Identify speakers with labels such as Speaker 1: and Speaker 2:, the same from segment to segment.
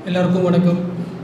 Speaker 1: எல்லாருக்கும் வணக்கம்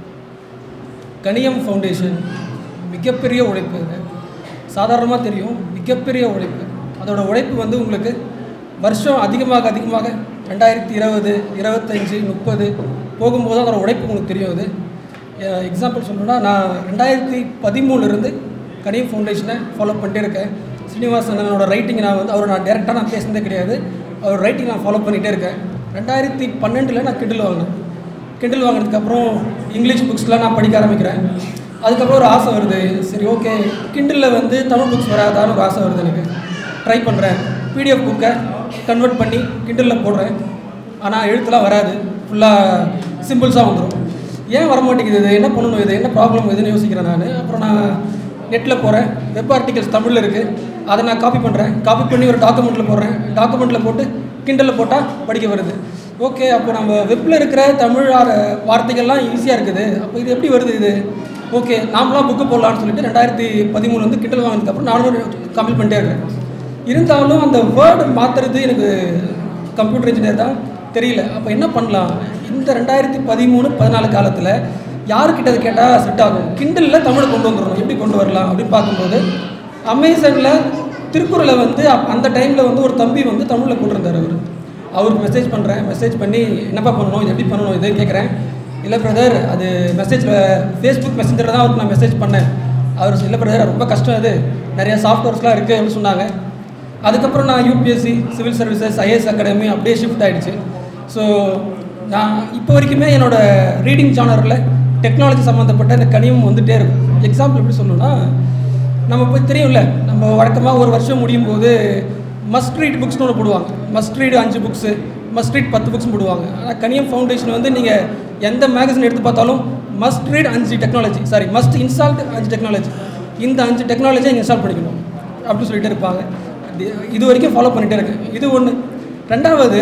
Speaker 1: கனியம் ஃபவுண்டேஷன் மிகப்பெரிய உழைப்பு இது சாதாரணமாக தெரியும் மிகப்பெரிய உழைப்பு அதோட உழைப்பு வந்து உங்களுக்கு வருஷம் அதிகமாக அதிகமாக ரெண்டாயிரத்தி இருபது இருபத்தஞ்சி முப்பது போகும்போது அதோட உழைப்பு உங்களுக்கு தெரியும் அது எக்ஸாம்பிள் சொல்லணும்னா நான் ரெண்டாயிரத்தி பதிமூணுலேருந்து கனியம் ஃபவுண்டேஷனை ஃபாலோ பண்ணிட்டே இருக்கேன் ஸ்ரீனிவாசன் அண்ணனோட ரைட்டிங் நான் வந்து அவர் நான் டேரெக்டாக நான் பேசுனதே கிடையாது அவர் ரைட்டிங் நான் ஃபாலோ பண்ணிகிட்டே இருக்கேன் ரெண்டாயிரத்தி பன்னெண்டில் நான் கிண்டில் வாங்கினேன் கிண்டில் வாங்கினதுக்கப்புறம் இங்கிலீஷ் புக்ஸ்லாம் நான் படிக்க ஆரம்பிக்கிறேன் அதுக்கப்புறம் ஒரு ஆசை வருது சரி ஓகே கிண்டிலில் வந்து தமிழ் புக்ஸ் வராதான்னு ஒரு ஆசை வருது எனக்கு ட்ரை பண்ணுறேன் பிடிஎஃப் புக்கை கன்வெர்ட் பண்ணி கிண்டலில் போடுறேன் ஆனால் எழுத்துலாம் வராது ஃபுல்லாக சிம்பிள்ஸாக வந்துடும் ஏன் வர மாட்டேங்குது இது என்ன பண்ணணும் இது என்ன ப்ராப்ளம் இதுன்னு யோசிக்கிறேன் நான் அப்புறம் நான் நெட்டில் போகிறேன் வெப் ஆர்டிகல்ஸ் தமிழில் இருக்குது அதை நான் காப்பி பண்ணுறேன் காப்பி பண்ணி ஒரு டாக்குமெண்ட்டில் போடுறேன் டாக்குமெண்ட்டில் போட்டு கிண்டலில் போட்டால் படிக்க வருது ஓகே அப்போ நம்ம வெப்பில் இருக்கிற தமிழ் ஆர- வார்த்தைகள்லாம் ஈஸியாக இருக்குது அப்போ இது எப்படி வருது இது ஓகே நாமளாம் புக்கு போடலான்னு சொல்லிட்டு ரெண்டாயிரத்தி பதிமூணு வந்து கிண்டல் வாங்கினதுக்கப்புறம் நானும் கம்ப்ளீட் பண்ணிட்டே இருக்கேன் இருந்தாலும் அந்த வேர்டு மாற்றுறது எனக்கு கம்ப்யூட்டர் இன்ஜினியர் தான் தெரியல அப்போ என்ன பண்ணலாம் இந்த ரெண்டாயிரத்தி பதிமூணு பதினாலு காலத்தில் யாருக்கிட்ட அது கேட்டால் செட் ஆகும் கிண்டலில் தமிழை கொண்டு வந்துடணும் எப்படி கொண்டு வரலாம் அப்படின்னு பார்க்கும்போது அமேசானில் திருக்குறளை வந்து அப்- அந்த டைமில் வந்து ஒரு தம்பி வந்து தமிழில் போட்டிருந்தார் அவர் அவருக்கு மெசேஜ் பண்ணுறேன் மெசேஜ் பண்ணி என்னப்பா பண்ணணும் இது எப்படி பண்ணணும் இது கேட்குறேன் இல்லை பிரதர் அது மெசேஜில் ஃபேஸ்புக் மெசேஞ்சரில் தான் அவருக்கு நான் மெசேஜ் பண்ணேன் அவர் இல்லை பிரதர் ரொம்ப கஷ்டம் அது நிறைய சாஃப்ட்வேர்ஸ்லாம் இருக்குது அப்படின்னு சொன்னாங்க அதுக்கப்புறம் நான் UPSC civil services IAS academy அப்படியே ஷிஃப்ட் ஆகிடுச்சு ஸோ நான் இப்போ வரைக்குமே என்னோட ரீடிங் ஜானரில் டெக்னாலஜி சம்மந்தப்பட்ட இந்த கனியம் வந்துகிட்டே இருக்கும் எக்ஸாம்பிள் எப்படி சொல்லணும்னா நம்ம போய் தெரியும்ல நம்ம வழக்கமாக ஒரு வருஷம் முடியும் போது மஸ்ட் ரீட் புக்ஸ்னு ஒன்று போடுவாங்க மஸ்ட் ரீட் அஞ்சு புக்ஸு மஸ்ட் ரீட் பத்து புக்ஸ் போடுவாங்க ஆனால் கனியம் ஃபவுண்டேஷன் வந்து நீங்கள் எந்த மேகசின் எடுத்து பார்த்தாலும் மஸ்ட் ரீட் அஞ்சு டெக்னாலஜி சாரி மஸ்ட் இன்ஸ்டால்டு அஞ்சு டெக்னாலஜி இந்த அஞ்சு டெக்னாலஜியை இன்ஸ்டால் பண்ணிக்கணும் அப்படின்னு சொல்லிட்டு இருப்பாங்க இது- இது வரைக்கும் ஃபாலோ பண்ணிகிட்டே இருக்கேன் இது ஒன்று ரெண்டாவது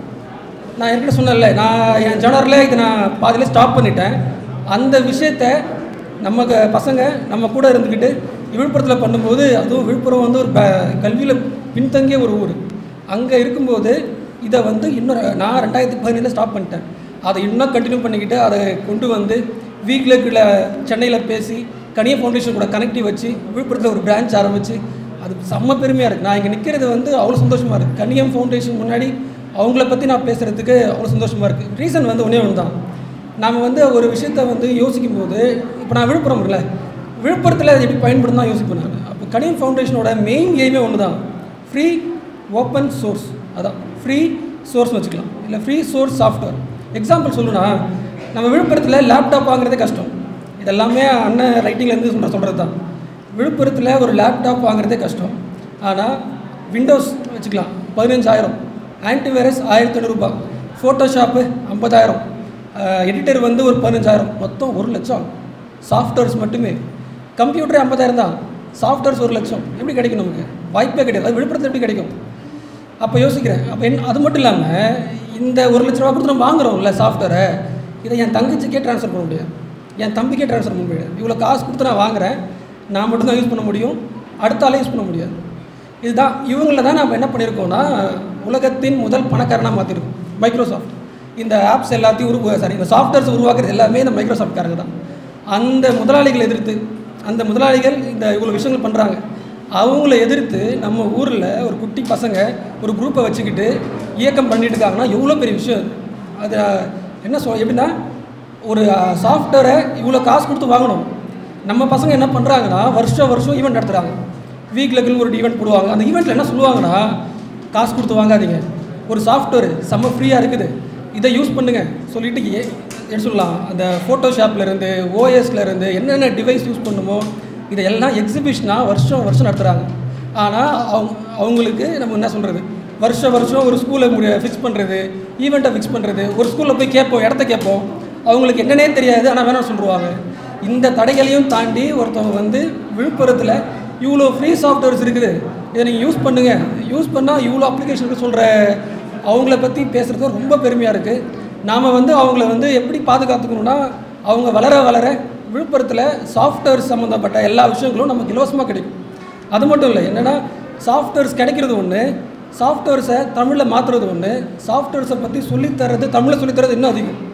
Speaker 1: நான் ஏற்கனவே சொன்னேன்ல நான் என் ஜனரில் இதை நான் பாதியில் ஸ்டாப் பண்ணிட்டேன் அந்த விஷயத்த நம்ம க- பசங்க நம்ம கூட இருந்துக்கிட்டு விழுப்புரத்தில் பண்ணும்போது அதுவும் விழுப்புரம் வந்து ஒரு கல்வியில் பின்தங்கிய ஒரு ஊர் அங்கே இருக்கும்போது இதை வந்து இன்னும் நான் ரெண்டாயிரத்தி பதினேழில் ஸ்டாப் பண்ணிட்டேன் அதை இன்னும் கண்டினியூ பண்ணிக்கிட்டு அதை கொண்டு வந்து வீக்கில் சென்னையில் பேசி கனிய ஃபவுண்டேஷன் கூட கனெக்டிவ் வச்சு விழுப்புரத்தில் ஒரு பிரான்ச் ஆரம்பித்து அது செம்ம பெருமையாக இருக்குது நான் இங்கே நிற்கிறது வந்து அவ்வளோ சந்தோஷமாக இருக்குது கனியம் ஃபவுண்டேஷன் முன்னாடி அவங்கள பற்றி நான் பேசுகிறதுக்கு அவ்வளோ சந்தோஷமாக இருக்குது ரீசன் வந்து ஒன்றே ஒன்று தான் நாம் வந்து ஒரு விஷயத்த வந்து யோசிக்கும் போது இப்போ நான் விழுப்புரம் இருக்குல்ல விழுப்புரத்தில் அது எப்படி பயன்படும் தான் யோசிப்பேன் நான் அப்போ கனியம் ஃபவுண்டேஷனோட மெயின் எய்மே ஒன்று தான் ஃப்ரீ ஓப்பன் சோர்ஸ் அதான் ஃப்ரீ சோர்ஸ் வச்சுக்கலாம் இல்லை ஃப்ரீ சோர்ஸ் சாஃப்ட்வேர் எக்ஸாம்பிள் சொல்லணும்னா நம்ம விழுப்புரத்தில் லேப்டாப் வாங்குறதே கஷ்டம் இதெல்லாமே அண்ணன் ரைட்டிங்லேருந்து சொல்கிற சொல்கிறது தான் விழுப்புரத்தில் ஒரு லேப்டாப் வாங்குறதே கஷ்டம் ஆனால் விண்டோஸ் வச்சுக்கலாம் பதினஞ்சாயிரம் ஆன்டிவைரஸ் ஆயிரத்தி ஐநூறுரூபா ஃபோட்டோஷாப்பு ஐம்பதாயிரம் எடிட்டர் வந்து ஒரு பதினஞ்சாயிரம் மொத்தம் ஒரு லட்சம் சாஃப்ட்வேர்ஸ் மட்டுமே கம்ப்யூட்டரே ஐம்பதாயிரம் தான் சாஃப்ட்வேர்ஸ் ஒரு லட்சம் எப்படி கிடைக்கும் நமக்கு வாய்ப்பே கிடையாது அது விழுப்புரத்தில் எப்படி கிடைக்கும் அப்போ யோசிக்கிறேன் அப்போ என் அது மட்டும் இல்லாமல் இந்த ஒரு லட்ச ரூபா கொடுத்து நம்ம வாங்குறோம்ல சாஃப்ட்வேரை இதை என் தங்கச்சிக்கே ட்ரான்ஸ்ஃபர் பண்ண முடியாது என் தம்பிக்கே ட்ரான்ஸ்ஃபர் பண்ண முடியாது இவ்வளோ காசு கொடுத்து நான் வாங்குறேன் நான் மட்டும்தான் யூஸ் பண்ண முடியும் அடுத்த ஆளே யூஸ் பண்ண முடியாது இதுதான் இவங்கள தான் நம்ம என்ன பண்ணியிருக்கோம்னா உலகத்தின் முதல் பணக்காரனாக மாற்றிருக்கோம் மைக்ரோசாஃப்ட் இந்த ஆப்ஸ் எல்லாத்தையும் உருவ சாரி இந்த சாஃப்ட்வேர்ஸ் உருவாக்குறது எல்லாமே இந்த மைக்ரோசாஃப்ட்காரங்க தான் அந்த முதலாளிகளை எதிர்த்து அந்த முதலாளிகள் இந்த இவ்வளோ விஷயங்கள் பண்ணுறாங்க அவங்கள எதிர்த்து நம்ம ஊரில் ஒரு குட்டி பசங்க ஒரு குரூப்பை வச்சுக்கிட்டு இயக்கம் பண்ணிட்டு இருக்காங்கன்னா எவ்வளோ பெரிய விஷயம் அது அது என்ன சொல் எப்படின்னா ஒரு சாஃப்ட்வேரை இவ்வளோ காசு கொடுத்து வாங்கணும் நம்ம பசங்க என்ன பண்ணுறாங்கன்னா வருஷம் வருஷம் ஈவெண்ட் நடத்துகிறாங்க வீக்கில் ஒரு ஈவெண்ட் போடுவாங்க அந்த ஈவெண்ட்டில் என்ன சொல்லுவாங்கன்னா காசு கொடுத்து வாங்காதீங்க ஒரு சாஃப்ட்வேர் செம்ம ஃப்ரீயாக இருக்குது இதை யூஸ் பண்ணுங்க சொல்லிட்டு ஏ என்ன சொல்லலாம் அந்த ஃபோட்டோஷாப்ல இருந்து ஓஎஸ்ல இருந்து என்னென்ன டிவைஸ் யூஸ் பண்ணுமோ இதெல்லாம் எக்ஸிபிஷனாக வருஷம் வருஷம் நடத்துகிறாங்க ஆனால் அவங்க அவங்களுக்கு நம்ம என்ன சொல்கிறது வருஷம் வருஷம் ஒரு ஸ்கூலை முடி ஃபிக்ஸ் பண்ணுறது ஈவெண்ட்டை ஃபிக்ஸ் பண்ணுறது ஒரு ஸ்கூலில் போய் கேட்போம் இடத்த கேட்போம் அவங்களுக்கு என்னன்னே தெரியாது ஆனால் வேணாம் சொல்லிடுவாங்க இந்த தடைகளையும் தாண்டி ஒருத்தவங்க வந்து விழுப்புரத்தில் இவ்வளோ ஃப்ரீ சாஃப்ட்வேர்ஸ் இருக்குது இதை நீங்கள் யூஸ் பண்ணுங்கள் யூஸ் பண்ணால் இவ்வளோ அப்ளிகேஷனுக்கு சொல்கிற அவங்கள பற்றி பேசுகிறது ரொம்ப பெருமையாக இருக்குது நாம் வந்து அவங்கள வந்து எப்படி பாதுகாத்துக்கணும்னா அவங்க வளர வளர விழுப்புரத்தில் சாஃப்ட்வேர் சம்மந்தப்பட்ட எல்லா விஷயங்களும் நமக்கு இலவசமாக கிடைக்கும் அது மட்டும் இல்லை என்னென்னா சாஃப்ட்வேர்ஸ் கிடைக்கிறது ஒன்று சாஃப்ட்வேர்ஸை தமிழில் மாற்றுறது ஒன்று சாஃப்ட்வேர்ஸை பற்றி சொல்லித்தரது தமிழில் சொல்லித்தரது இன்னும் அதிகம்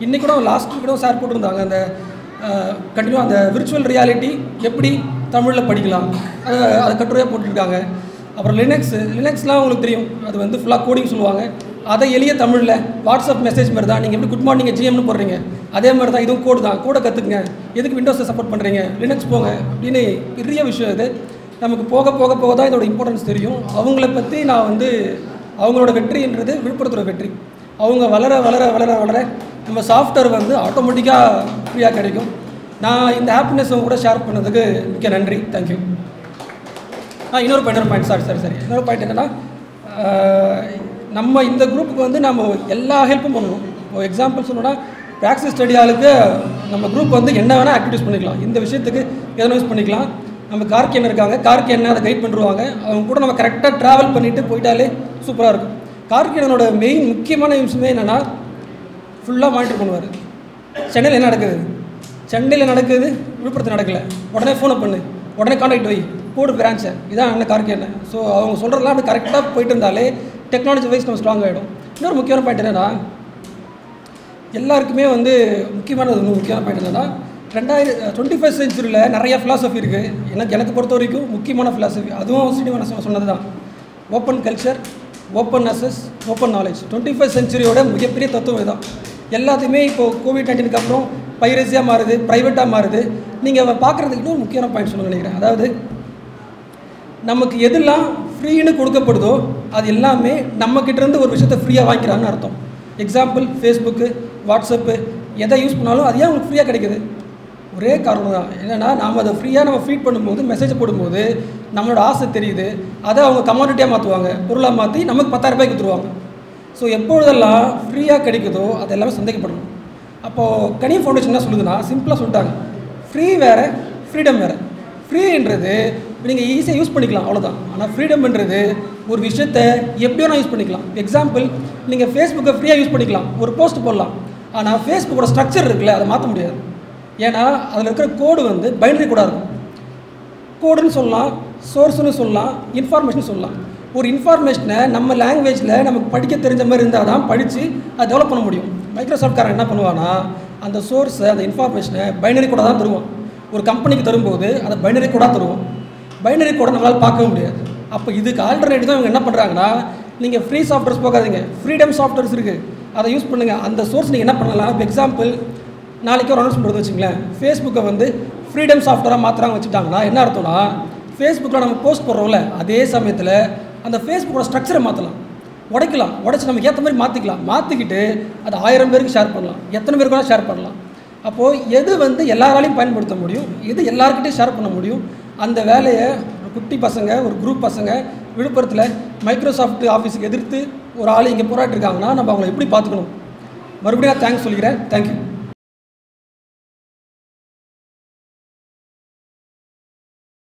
Speaker 1: இன்றைக்கி கூட லாஸ்ட் கூட சார் போட்டிருந்தாங்க அந்த கண்டினியூ அந்த விர்ச்சுவல் ரியாலிட்டி எப்படி தமிழில் படிக்கலாம் அதை அதை கட்டுரையாக போட்டிருக்காங்க அப்புறம் லினக்ஸ் லினக்ஸ்லாம் உங்களுக்கு தெரியும் அது வந்து ஃபுல்லாக கோடிங் சொல்லுவாங்க அதை எளிய தமிழில் வாட்ஸ்அப் மெசேஜ் மாதிரி தான் நீங்கள் எப்படி குட் மார்னிங் ஜிஎம்னு போடுறீங்க அதே மாதிரி தான் இதுவும் கோடு தான் கோடை கற்றுக்குங்க எதுக்கு விண்டோஸை சப்போர்ட் பண்ணுறீங்க லினக்ஸ் போங்க அப்படின்னு பெரிய விஷயம் இது நமக்கு போக போக போக தான் இதோட இம்பார்ட்டன்ஸ் தெரியும் அவங்கள பற்றி நான் வந்து அவங்களோட வெற்றின்றது விழுப்புரத்தோட வெற்றி அவங்க வளர வளர வளர வளர நம்ம சாஃப்ட்வேர் வந்து ஆட்டோமேட்டிக்காக ஃப்ரீயாக கிடைக்கும் நான் இந்த ஹாப்பினஸ் கூட ஷேர் பண்ணதுக்கு மிக்க நன்றி தேங்க்யூ ஆ இன்னொரு பாயிண்ட் இன்னொரு பாயிண்ட் சாரி சாரி சரி இன்னொரு பாயிண்ட் என்னென்னா நம்ம இந்த குரூப்புக்கு வந்து நம்ம எல்லா ஹெல்ப்பும் பண்ணணும் இப்போ எக்ஸாம்பிள் சொல்லணும்னா ப்ராக்சிஸ் ஸ்டடி ஆளுக்கு நம்ம குரூப் வந்து என்ன வேணால் ஆக்டிவிட்டிஸ் பண்ணிக்கலாம் இந்த விஷயத்துக்கு எதனா யூஸ் பண்ணிக்கலாம் நம்ம கார்க்கு இருக்காங்க கார்க்கு என்ன அதை கைட் பண்ணுவாங்க அவங்க கூட நம்ம கரெக்டாக ட்ராவல் பண்ணிவிட்டு போயிட்டாலே சூப்பராக இருக்கும் கார்கியனோட மெயின் முக்கியமான விஷயமே என்னென்னா ஃபுல்லாக மானிட்டர் பண்ணுவார் சென்னையில் என்ன நடக்குது சென்னையில் நடக்குது விழுப்புரத்தில் நடக்கல உடனே ஃபோனை பண்ணு உடனே காண்டாக்ட் வை போடு பிரான்ச்சை இதான் அண்ணன் கார்க்கு என்ன ஸோ அவங்க சொல்கிறதெல்லாம் அப்படி கரெக்டாக போயிட்டு இருந்தாலே டெக்னாலஜி வைஸ் நம்ம ஸ்ட்ராங் ஆகிடும் இன்னொரு முக்கியமான பாயிண்ட் என்னென்னா எல்லாருக்குமே வந்து முக்கியமானது இன்னும் முக்கியமான பாயிண்ட் என்னென்னா ரெண்டாயிரம் டுவெண்ட்டி ஃபஸ்ட் செஞ்சுரியில் நிறைய ஃபிலாசபி இருக்குது எனக்கு எனக்கு பொறுத்த வரைக்கும் முக்கியமான ஃபிலாசபி அதுவும் ஸ்ரீனிவாசன் சொன்னது தான் open culture open access open knowledge twenty first செஞ்சுரியோட மிகப்பெரிய தத்துவம் இதுதான் எல்லாத்தையுமே இப்போது கோவிட் நைன்டீனுக்கு அப்புறம் பைரசியாக மாறுது ப்ரைவேட்டாக மாறுது நீங்கள் பார்க்குறதுக்கு இன்னொரு முக்கியமான பாயிண்ட் சொல்ல நினைக்கிறேன் அதாவது நமக்கு எதெல்லாம் ஃப்ரீன்னு கொடுக்கப்படுதோ அது எல்லாமே நம்மக்கிட்டேருந்து ஒரு விஷயத்தை ஃப்ரீயாக வாங்கிக்கிறாங்கன்னு அர்த்தம் எக்ஸாம்பிள் ஃபேஸ்புக்கு வாட்ஸ்அப்பு எதை யூஸ் பண்ணாலும் அது ஏன் உங்களுக்கு ஃப்ரீயாக கிடைக்குது ஒரே காரணம் தான் என்னென்னா நாம் அதை ஃப்ரீயாக நம்ம ஃபீட் பண்ணும்போது மெசேஜ் போடும்போது நம்மளோட ஆசை தெரியுது அதை அவங்க கமாடிட்டியாக மாற்றுவாங்க பொருளாக மாற்றி நமக்கு பத்தாயிரம் ரூபாய்க்கு கொடுத்துருவாங்க ஸோ எப்பொழுதெல்லாம் ஃப்ரீயாக கிடைக்குதோ அது எல்லாமே சந்தேகப்படணும் அப்போது கனி ஃபவுண்டேஷன் என்ன சொல்லுதுன்னா சிம்பிளாக சொல்லிட்டாங்க ஃப்ரீ வேறு ஃப்ரீடம் வேறு ஃப்ரீன்றது நீங்கள் ஈஸியாக யூஸ் பண்ணிக்கலாம் அவ்வளோதான் ஆனால் ஃப்ரீடம்ன்றது ஒரு விஷயத்தை எப்படியோ நான் யூஸ் பண்ணிக்கலாம் எக்ஸாம்பிள் நீங்கள் ஃபேஸ்புக்கை ஃப்ரீயாக யூஸ் பண்ணிக்கலாம் ஒரு போஸ்ட் போடலாம் ஆனால் ஃபேஸ்புக்கோட ஸ்ட்ரக்சர் இருக்குல்ல அதை மாற்ற முடியாது ஏன்னா அதில் இருக்கிற கோடு வந்து பைனரி கோடாக இருக்கும் கோடுன்னு சொல்லலாம் சோர்ஸ்னு சொல்லலாம் இன்ஃபார்மேஷன் சொல்லலாம் ஒரு இன்ஃபார்மேஷனை நம்ம லாங்குவேஜில் நமக்கு படிக்க தெரிஞ்ச மாதிரி இருந்தால் தான் படித்து அதை டெவலப் பண்ண முடியும் மைக்ரோசாஃப்ட்காரன் என்ன பண்ணுவான்னா அந்த சோர்ஸை அந்த இன்ஃபார்மேஷனை பைனரி கூட தான் தருவான் ஒரு கம்பெனிக்கு தரும்போது அதை பைனரி கூட தருவோம் பைனரி கூட நம்மளால் பார்க்க முடியாது அப்போ இதுக்கு ஆல்டர்னேட்டிவ் தான் இவங்க என்ன பண்ணுறாங்கன்னா நீங்கள் ஃப்ரீ சாஃப்ட்வேர்ஸ் போகாதீங்க ஃப்ரீடம் சாஃப்ட்வேர்ஸ் இருக்குது அதை யூஸ் பண்ணுங்கள் அந்த சோர்ஸ் நீங்கள் என்ன பண்ணலாம் இப்போ எக்ஸாம்பிள் நாளைக்கு ஒரு அனௌன்ஸ்மெண்ட் வருது வச்சுங்களேன் ஃபேஸ்புக்கை வந்து ஃப்ரீடம் சாஃப்ட்வேராக மாற்றுறாங்க வச்சுட்டாங்கன்னா என்ன அர்த்தம்னா ஃபேஸ்புக்கில் நம்ம போஸ்ட் போடுறோம்ல அதே சமயத்தில் அந்த ஃபேஸ்புக்கோட ஸ்ட்ரக்சரை மாற்றலாம் உடைக்கலாம் உடச்சி நமக்கு ஏற்ற மாதிரி மாற்றிக்கலாம் மாற்றிக்கிட்டு அது ஆயிரம் பேருக்கு ஷேர் பண்ணலாம் எத்தனை பேருக்கு வேணால் ஷேர் பண்ணலாம் அப்போது எது வந்து எல்லாராலையும் பயன்படுத்த முடியும் எது எல்லாருக்கிட்டையும் ஷேர் பண்ண முடியும் அந்த வேலையை ஒரு குட்டி பசங்க ஒரு குரூப் பசங்க விழுப்புரத்தில் மைக்ரோசாஃப்ட் ஆஃபீஸுக்கு எதிர்த்து ஒரு ஆள் இங்கே போராட்டிருக்காங்கன்னா நம்ம அவங்கள எப்படி பார்த்துக்கணும் மறுபடியும் நான் தேங்க்ஸ் சொல்லிக்கிறேன் தேங்க்யூ